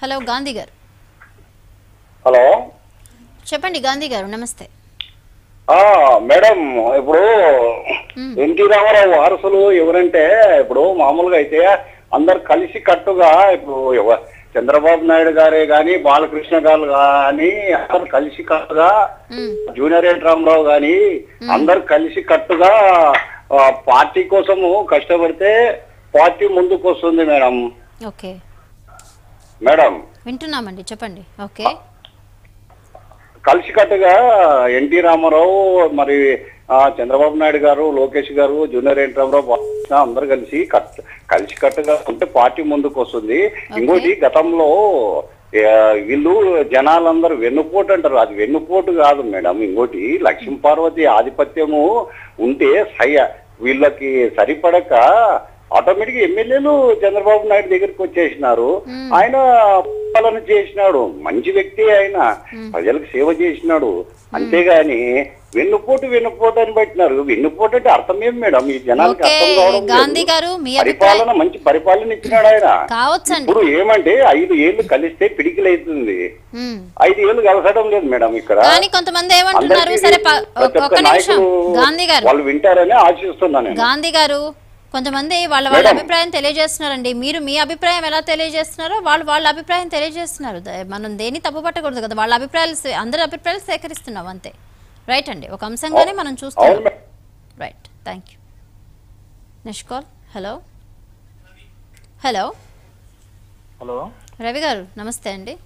Hello Gandhi గారు hello చెప్పండి గాంధీ గారు నమస్తే ఆ మేడం ఇప్పుడు మ్మ్. ఎన్టీ రామారావు వారసులు ఎవరంటే ఇప్పుడు మామూలుగా అయితే అందరు కలిసి కట్టుగా ఇప్పుడు ఎవ- చంద్రబాబు నాయుడు గారే గాని బాలకృష్ణ గారు గాని అందరు కలిసి కట్టుగా మ్మ్. జూనియర్ ఎన్ రామారావు గాని అందరు కలిసి కట్టుగా ఆ, పార్టీ కోసము కష్టపడితే పార్టీ ముందుకు వస్తుంది మేడం ఓకే మేడం వింటున్నామండి చెప్పండి ఓకే కలిసికట్టుగా ఎన్టీ రామారావు మరి ఆ, చంద్రబాబు నాయుడు గారు లోకేష్ గారు జూనియర్ ఎన్ రామారావు బాలకృష్ణ అందరు కలిసి కట్ కలిసికట్టుగా ఉంటే పార్టీ ముందుకు వస్తుంది ఇంకోటి గతంలో ఆ, వీళ్ళు జనాలందరూ వెన్నుపోటు అంటారు అది వెన్నుపోటు కాదు మేడం ఇంకోటి లక్ష్మీ పార్వతి ఆధిపత్యము ఉంటే సయ వీళ్ళకి సరిపడక ఆటోమేటిక్ ఎమ్మెల్యేలు చంద్రబాబు నాయుడు దగ్గరికి వచ్చేసినారు ఆయన పాలన చేసినాడు మంచి వ్యక్తి ఆయన ప్రజలకు సేవ చేసినాడు అంతేగాని వెన్నుపోటు వెన్నుపోటు అని పెట్టినారు వెన్నుపోటు అంటే అర్థం ఏం మేడం ఈ జనానికి ఓకే అర్థం కావడం లేదు. గాంధీ గారు మీ అభిప్రాయం పరిపాలన మంచి పరిపాలన ఇచ్చినాడు ఆయన కావచ్చండి ఇప్పుడు ఏమంటే ఐదు ఏళ్ళు కలిస్తే పిడికిలైతుంది మ్మ్. ఐదు ఏళ్ళు కలసడం లేదు మేడం ఇక్కడ కానీ కొంతమంది ఏమంటున్నారు అందరికీ సరే ప- ప్రతి ఒక్క ఒక్క నిమిషం నాయకుడు గాంధీ గారు వాళ్ళు వింటారని ఆశిస్తున్నాను నేను గాంధీ గారు కొంతమంది వాళ్ళ వాళ్ళ మేడం. అభిప్రాయం తెలియజేస్తున్నారండి మీరు మీ అభిప్రాయం ఎలా తెలియజేస్తున్నారో వాళ్ళు వాళ్ళ అభిప్రాయం తెలియజేస్తున్నారు ద- మనం దేని తప్పు పట్టకూడదు కదా వాళ్ళ అభిప్రాయాలు సే- అందరి అభిప్రాయాలు సేకరిస్తున్నాం అంతే రైట్ అండి ఒక అంశంగానే మనం అవును చూస్తున్నాం madam. Right thank you next call hello hello hello Ravi garu నమస్తే అండి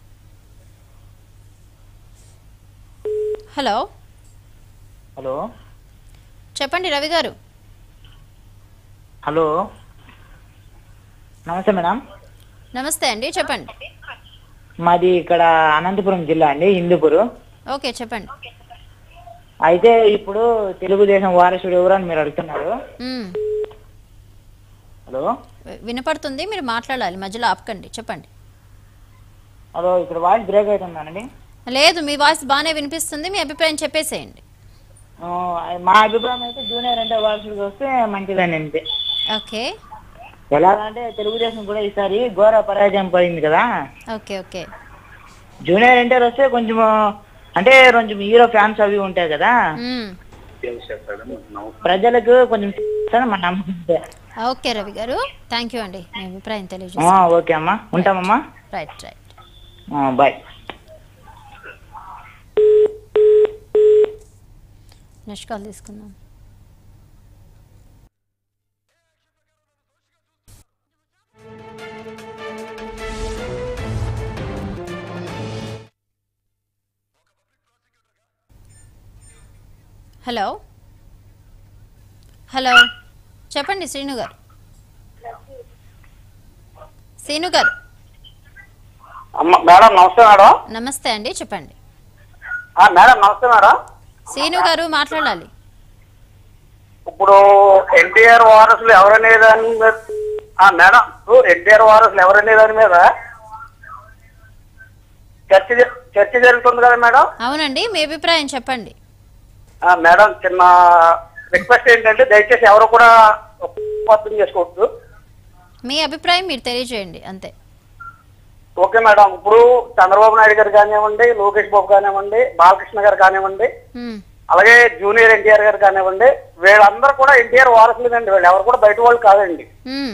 హలో హలో చెప్పండి రవి గారు హలో నమస్తే మేడం నమస్తే అండి చెప్పండి మాది ఇక్కడ అనంతపురం జిల్లా అండి హిందూపూర్ ఓకే చెప్పండి అయితే ఇప్పుడు తెలుగుదేశం వారసుడు ఎవరు అని మీరు అడుగుతున్నారు మ్మ్. హలో వి- వినపడుతుంది మీరు మాట్లాడాలి మధ్యలో ఆపకండి చెప్పండి హలో ఇక్కడ వాయిస్ బ్రేక్ అవుతుందండి లేదు మీ వాయిస్ బాగానే వినిపిస్తుంది మీ అభిప్రాయం చెప్పేసేయండి ఆ, మా అభిప్రాయం అయితే జూనియర్ అంటే వారసుడికి వస్తే మంచిదండి అంతే ఓకే ఎలాగంటే తెలుగుదేశం కూడా ఈసారి ఘోర పరాజయం పడింది కదా ఓకే ఓకే జూనియర్ ఎన్టీఆర్ వస్తే కొంచెం అంటే కొంచెం హీరో ఫ్యాన్స్ అవి ఉంటాయి కదా మ్మ్. ప్రజలకు కొంచెం చేస్తారని మన నమ్మకం అంతే. ఓకే రవి గారు థ్యాంక్ యూ అండి మీ అభిప్రాయం ఆ, తెలియజేసి ఓకే అమ్మా ఉంటామమ్మా రైట్ రైట్ ఆ, బాయ్ నెక్స్ట్ కాల్ తీసుకుందాం హలో హలో చెప్పండి శ్రీను గారు శ్రీను గారు అమ్మ మేడం నమస్తే మేడం నమస్తే అండి చెప్పండి ఆ, మేడం నమస్తే మేడం శ్రీను గారు మాట్లాడాలి ఇప్పుడు ఎన్టీఆర్ వారసులు ఎవరనే దాని మీద ఆ, మేడం ఇప్పుడు ఎన్టీఆర్ వారసులు ఎవరనే దాని మీద చర్చ జ- చర్చ జరుగుతుంది కదా మేడం అవునండి మీ అభిప్రాయం చెప్పండి ఆ, మేడం చిన్న రిక్వెస్ట్ ఏంటంటే దయచేసి ఎవరు కూడా అర్థం చేసుకోవద్దు మీ అభిప్రాయం మీరు తెలియజేయండి అంతే ఓకే మేడం ఇప్పుడు చంద్రబాబు నాయుడు గారు కానివ్వండి లోకేష్ బాబు కానివ్వండి బాలకృష్ణ గారు కానివ్వండి మ్మ్. అలాగే జూనియర్ ఎన్టీఆర్ గారు కానివ్వండి వీళ్ళందరూ కూడా ఎన్టీఆర్ వారసులేనండి వీళ్ళు ఎవరు కూడా బయట వాళ్ళు కాదండి మ్మ్.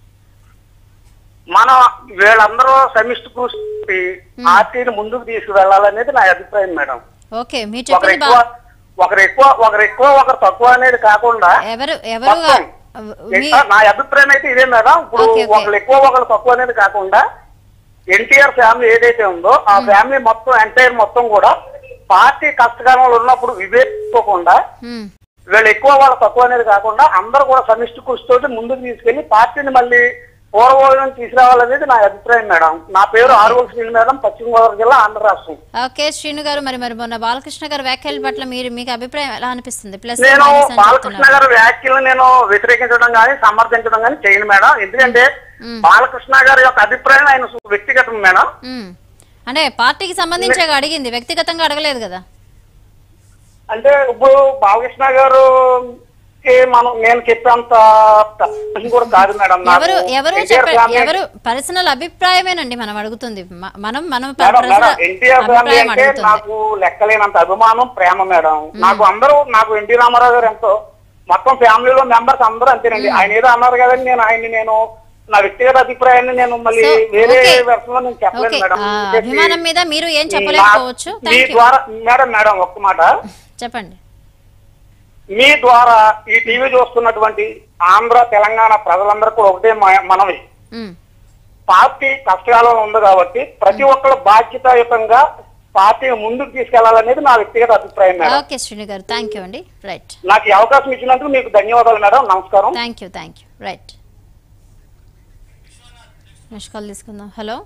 మన వీళ్ళందరూ సమిష్టి కృషి పార్టీని ముందుకు తీసుకువెళ్ళాలనేది నా అభిప్రాయం మేడం ఓకే మీరు ఒకరు చెప్పింది ఎక్కువ బా ఒకరు ఎక్కువ ఒకరు ఎక్కువ ఒకరు తక్కువ అనేది కాకుండా ఎవరు ఎవరు మొత్తం మీ నా అభిప్రాయం అయితే ఇదే మేడం ఇప్పుడు ఓకే, ఓకే. ఒకరు ఎక్కువ ఒకరు తక్కువ అనేది కాకుండా ఎన్టీఆర్ ఫ్యామిలీ ఏదైతే ఉందో ఆ ఫ్యామిలీ మొత్తం ఎంటైర్ మొత్తం కూడా పార్టీ కష్టకాలంలో ఉన్నప్పుడు వివేకోకుండా మ్మ్. వీళ్ళు ఎక్కువ వాళ్ళు తక్కువ అనేది కాకుండా అందరూ కూడా సమిష్టి కృషితోటి ముందుకు తీసుకెళ్లి పార్టీని మళ్ళీ పూర్వవైపు తీసుకురావాలనేది నా అభిప్రాయం మేడం నా పేరు ఆరువల్ శ్రీని మేడం పశ్చిమ గోదావరి జిల్లా ఆంధ్ర రాష్ట్రం ఓకే శ్రీను గారు మరి మరి మొన్న బాలకృష్ణ గారి వ్యాఖ్యల పట్ల మీరు మీకు అభిప్రాయం ఎలా అనిపిస్తుంది ప్లస్ నేను మైనస్ అని బాలకృష్ణ చెప్తున్నారు. గారి వ్యాఖ్యలు నేను వ్యతిరేకించడం కానీ సమర్థించడం కానీ చేయను మేడం ఎందుకంటే మ్మ్. బాలకృష్ణ గారి యొక్క అభిప్రాయం ఆయన సు- వ్యక్తిగతం మేడం మ్మ్. అంటే పార్టీకి సంబంధించి అడిగింది వ్యక్తిగతంగా అడగలేదు కదా అంటే ఇప్పుడు బాలకృష్ణ గారు మనం నేను చెప్పేంత person కూడా కాదు మేడం నాకు ఎవరు ఎవరు NTR చెప్ప family- ఎవరు పర్సనల్ అభిప్రాయమేనండి మనం అడుగుతుంది మ- మనం మనం madam madam personal NTR family అభిప్రాయం అంటే అడుగుతుంది నాకు లెక్కలేనంత అభిమానం ప్రేమ మేడం నాకు అందరూ నాకు ఎన్టీ రామారావు గారు ఎంతో మొత్తం ఫ్యామిలీలో మెంబర్స్ అందరూ అంతేనండి ఆయన ఏదో అన్నారు కదండి నేను ఆయన్ని నేను నా వ్యక్తిగత అభిప్రాయాన్ని నేను మళ్ళీ So, వేరే okay. వెర్షన్ లో నేను చెప్పలేను ఓకే మేడం ఆ, దయచేసి అభిమానం మీద మీరు ఏం నా- చెప్పలేకపోవచ్చు మీ థ్యాంక్ యూ ద్వారా మేడం మేడం ఒక్క మాట చెప్పండి మీ ద్వారా ఈ టీవీ చూస్తున్నటువంటి ఆంధ్ర తెలంగాణ ప్రజలందరికీ ఒకటే మ- మనవి ఉమ్, పార్టీ కష్టకాలంలో ఉంది కాబట్టి ప్రతి ఒక్కరు బాధ్యతాయుతంగా పార్టీని ముందుకు తీసుకెళ్లాలనేది నా వ్యక్తిగత అభిప్రాయం మేడం ఓకే శ్రీని గారు థ్యాంక్ యూ అండి రైట్ నాకు ఈ అవకాశం ఇచ్చినందుకు మీకు ధన్యవాదాలు మేడం నమస్కారం thank you thank you right next call తీసుకుందాం హలో